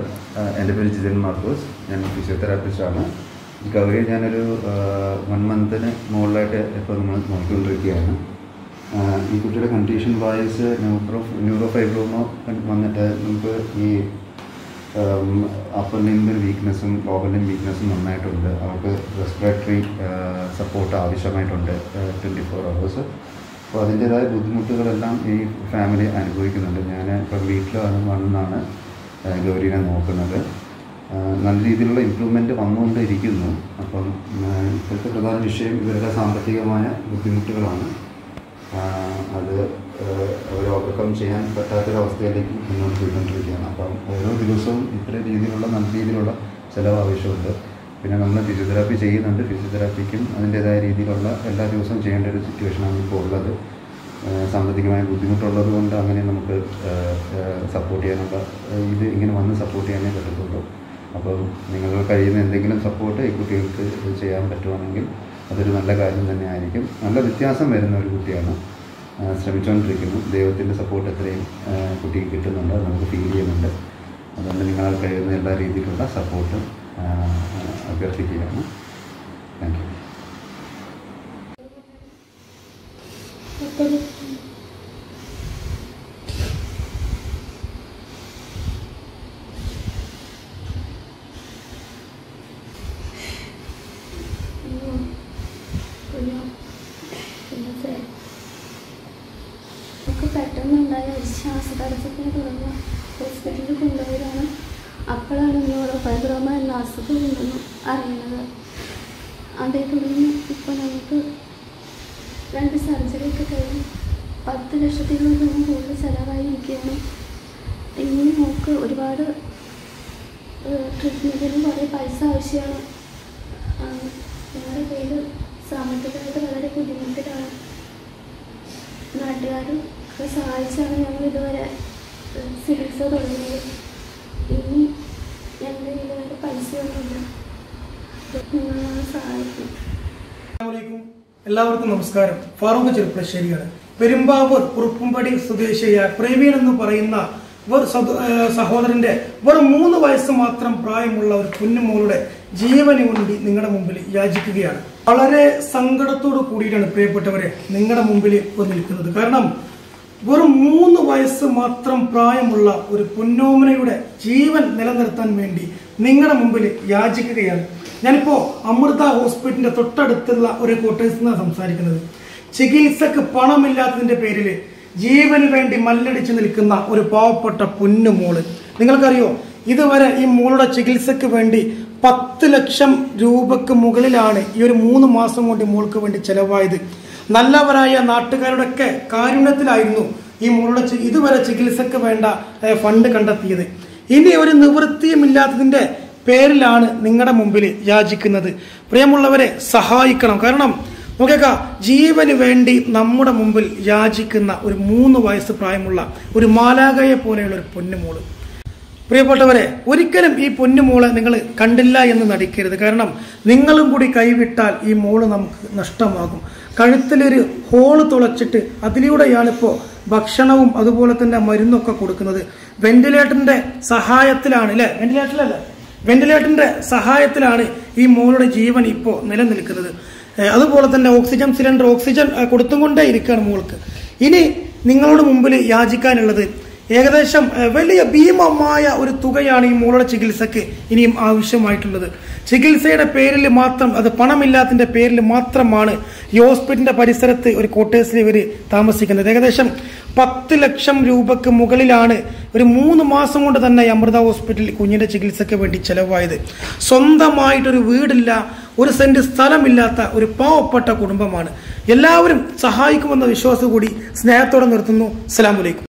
ആ, എൻ്റെ പേര് ജിതിൻ മാർക്കോസ് ഞാൻ ഫിസിയോതെറാപ്പിസ്റ്റാണ് ഗൗരി ഞാനൊരു വൺ മന്തിന് മുകളിലായിട്ട് ഇപ്പോൾ നമ്മൾ നോക്കിക്കൊണ്ടിരിക്കുകയാണ് ആ, ഈ കുട്ടിയുടെ condition wise neuro neurofibroma വന്നിട്ട് നമുക്ക് ഈ അപ്പർ ലിംബിൽ വീക്ക്നെസ്സും ലോവർ ലിംബ് വീക്ക്നെസ്സും നന്നായിട്ടുണ്ട് അവർക്ക് റെസ്പിറേറ്ററി സപ്പോർട്ട് ആവശ്യമായിട്ടുണ്ട് ട്വൻറ്റി ഫോർ അവേഴ്സ് അപ്പോൾ അതിൻ്റേതായ ബുദ്ധിമുട്ടുകളെല്ലാം ഈ ഫാമിലി അനുഭവിക്കുന്നുണ്ട് ഞാൻ ഇപ്പം വീട്ടിൽ വന്നാണ് ഗൗരീനെ നോക്കുന്നത് ആ, നല്ല രീതിയിലുള്ള ഇമ്പ്രൂവ്മെൻറ്റ് വന്നുകൊണ്ടിരിക്കുന്നു അപ്പം ആ, ഇപ്പോഴത്തെ പ്രധാന വിഷയം ഇവരുടെ സാമ്പത്തികമായ ബുദ്ധിമുട്ടുകളാണ് ആ, അത് അവർ ഓവർകം ചെയ്യാൻ പറ്റാത്തൊരവസ്ഥയിലേക്ക് മുന്നോട്ട് പോയിക്കൊണ്ടിരിക്കുകയാണ് അപ്പം ഓരോ ദിവസവും ഇത്തരം രീതിയിലുള്ള നല്ല രീതിയിലുള്ള ചിലവ് ആവശ്യമുണ്ട് പിന്നെ നമ്മൾ ഫിസിയോതെറാപ്പി ചെയ്യുന്നുണ്ട് ഫിസിയോതെറാപ്പിക്കും അതിൻ്റേതായ രീതിയിലുള്ള എല്ലാ ദിവസവും ചെയ്യേണ്ട ഒരു സിറ്റുവേഷനാണ് ഇപ്പോൾ ഉള്ളത് ആ, സാമ്പത്തികമായ ബുദ്ധിമുട്ടുള്ളത് കൊണ്ട് അങ്ങനെ നമുക്ക് സപ്പോർട്ട് ചെയ്യാനുള്ള ആ, ഇത് ഇങ്ങനെ വന്ന് സപ്പോർട്ട് ചെയ്യാനേ പറ്റത്തുള്ളൂ അപ്പം നിങ്ങൾ കഴിയുന്ന എന്തെങ്കിലും സപ്പോർട്ട് ഈ കുട്ടികൾക്ക് ഇത് ചെയ്യാൻ പറ്റുവാണെങ്കിൽ അതൊരു നല്ല കാര്യം തന്നെ ആയിരിക്കും നല്ല വ്യത്യാസം വരുന്ന ഒരു കുട്ടിയാണ് ആ, ശ്രമിച്ചുകൊണ്ടിരിക്കുന്നു ദൈവത്തിൻ്റെ സപ്പോർട്ട് എത്രയും ആ, കുട്ടിക്ക് കിട്ടുന്നുണ്ട് അത് നമുക്ക് ഫീൽ ചെയ്യുന്നുണ്ട് അതുകൊണ്ട് നിങ്ങളാൽ കഴിയുന്ന എല്ലാ രീതിയിലുള്ള സപ്പോർട്ടും അഭ്യർത്ഥിക്കുകയാണ് താങ്ക് യു നമുക്ക് പെട്ടെന്നുണ്ടായ ഒരു ശ്വാസതടസ്സത്തിന് തുടർന്ന് ഹോസ്പിറ്റലിൽ കൊണ്ടുപോയതാണ് അപ്പോഴാണ് ന്യൂറോ ഫൈബ്രോമ എന്ന അസുഖം ഉണ്ടെന്ന് അറിയുന്നത് അതേ തുടർന്ന് ഇപ്പോൾ നമുക്ക് രണ്ട് സർജറി ഒക്കെ കഴിഞ്ഞ് പത്ത് ലക്ഷത്തിലും കൂടുതൽ ചിലവായിരിക്കുകയാണ് ഇനി നമുക്ക് ഒരുപാട് ട്രീറ്റ്മെൻറ്റിനും കുറേ പൈസ ആവശ്യമാണ് ആ, ഞങ്ങളുടെ കയ്യിൽ സാമ്പത്തികമായിട്ട് വളരെ ബുദ്ധിമുട്ടിലാണ് നാട്ടുകാരും ഒക്കെ സഹായിച്ചാണ് ഞങ്ങൾ ഇതുവരെ ഏഹ്, ചികിത്സ തുടങ്ങിയത് ഇനി ഞങ്ങളുടെ കയ്യിൽ വേറെ പൈസയൊന്നുമില്ല നിങ്ങൾ ഞങ്ങളെ സഹായിക്കും അസ്സലാമലൈക്കും. എല്ലാവർക്കും നമസ്കാരം ഫാറൂഖ് ചെറുപ്പശ്ശേരിയാണ് പെരുമ്പാവൂർ കുറുപ്പുംപടി സ്വദേശിയായ പ്രവീൺ എന്ന് പറയുന്ന ഒരു സഹോ- ഏഹ് സഹോദരന്റെ വെറും മൂന്ന് വയസ്സ് മാത്രം പ്രായമുള്ള ഒരു കുഞ്ഞുമോളുടെ ജീവന് വേണ്ടി നിങ്ങളുടെ മുമ്പിൽ യാചിക്കുകയാണ് വളരെ സങ്കടത്തോട് കൂടിയിട്ടാണ് പ്രിയപ്പെട്ടവരെ നിങ്ങളുടെ മുമ്പിൽ ഇപ്പോൾ നിൽക്കുന്നത് കാരണം വെറും മൂന്ന് വയസ്സ് മാത്രം പ്രായമുള്ള ഒരു പൊന്നോമനയുടെ ജീവൻ നിലനിർത്താൻ വേണ്ടി നിങ്ങളുടെ മുമ്പിൽ യാചിക്കുകയാണ് ഞാനിപ്പോ അമൃത ഹോസ്പിറ്റലിന്റെ തൊട്ടടുത്തുള്ള ഒരു ക്വാർട്ടേഴ്സിൽ നിന്നാണ് സംസാരിക്കുന്നത് ചികിത്സക്ക് പണമില്ലാത്തതിന്റെ പേരിൽ ജീവന് വേണ്ടി മല്ലടിച്ച് നിൽക്കുന്ന ഒരു പാവപ്പെട്ട പൊന്നുമോള് നിങ്ങൾക്കറിയോ ഇതുവരെ ഈ മോളുടെ ചികിത്സക്ക് വേണ്ടി പത്ത് ലക്ഷം രൂപക്ക് മുകളിലാണ് ഈ ഒരു മൂന്ന് മാസം കൊണ്ട് ഈ മോൾക്ക് വേണ്ടി ചെലവായത് നല്ലവരായ നാട്ടുകാരുടെയൊക്കെ കാരുണ്യത്തിലായിരുന്നു ഈ മോളുടെ ചി- ഇതുവരെ ചികിത്സക്ക് വേണ്ട ഏഹ്, ഫണ്ട് കണ്ടെത്തിയത് ഇനി ഒരു നിവൃത്തിയുമില്ലാത്തതിന്റെ പേരിലാണ് നിങ്ങളുടെ മുമ്പിൽ യാചിക്കുന്നത് പ്രിയമുള്ളവരെ സഹായിക്കണം കാരണം നോക്കിയേക്ക ജീവന് വേണ്ടി നമ്മുടെ മുമ്പിൽ യാചിക്കുന്ന ഒരു മൂന്ന് വയസ്സ് പ്രായമുള്ള ഒരു മാലാകയെ പോലെയുള്ള ഒരു പൊന്നുമോള് പ്രിയപ്പെട്ടവരെ ഒരിക്കലും ഈ പൊന്നുമോളെ നിങ്ങൾ കണ്ടില്ല എന്ന് നടിക്കരുത് കാരണം നിങ്ങളും കൂടി കൈവിട്ടാൽ ഈ മോള് നമുക്ക് നഷ്ടമാകും കഴുത്തിലൊരു ഹോള് തുളച്ചിട്ട് അതിലൂടെയാണ് ഇപ്പോൾ ഭക്ഷണവും അതുപോലെ തന്നെ മരുന്നൊക്കെ കൊടുക്കുന്നത് വെന്റിലേറ്ററിന്റെ സഹായത്തിലാണ് അല്ലെ വെന്റിലേറ്ററിലല്ല വെന്റിലേറ്ററിന്റെ സഹായത്തിലാണ് ഈ മോളുടെ ജീവൻ ഇപ്പോൾ നിലനിൽക്കുന്നത് ഏഹ് അതുപോലെ തന്നെ ഓക്സിജൻ സിലിണ്ടർ ഓക്സിജൻ ഏഹ് കൊടുത്തുകൊണ്ടേ ഇരിക്കുകയാണ് മോൾക്ക് ഇനി നിങ്ങളുടെ മുമ്പിൽ യാചിക്കാനുള്ളത് ഏകദേശം ഏഹ്, വലിയ ഭീമമായ ഒരു തുകയാണ് ഈ മോളുടെ ചികിത്സക്ക് ഇനിയും ആവശ്യമായിട്ടുള്ളത് ചികിത്സയുടെ പേരിൽ മാത്രം അത് പണമില്ലാത്തതിന്റെ പേരിൽ മാത്രമാണ് ഈ ഹോസ്പിറ്റലിന്റെ പരിസരത്ത് ഒരു ക്വാർട്ടേഴ്സിൽ ഇവർ താമസിക്കുന്നത് ഏകദേശം പത്ത് ലക്ഷം രൂപക്ക് മുകളിലാണ് ഒരു മൂന്ന് മാസം കൊണ്ട് തന്നെ ഈ അമൃത ഹോസ്പിറ്റലിൽ കുഞ്ഞിന്റെ ചികിത്സയ്ക്ക് വേണ്ടി ചെലവായത് സ്വന്തമായിട്ടൊരു വീടില്ല ഒരു സെന്റ് സ്ഥലമില്ലാത്ത ഒരു പാവപ്പെട്ട കുടുംബമാണ് എല്ലാവരും സഹായിക്കുമെന്ന വിശ്വാസം കൂടി സ്നേഹത്തോടെ നിർത്തുന്നു അസ്സലാമലൈക്കും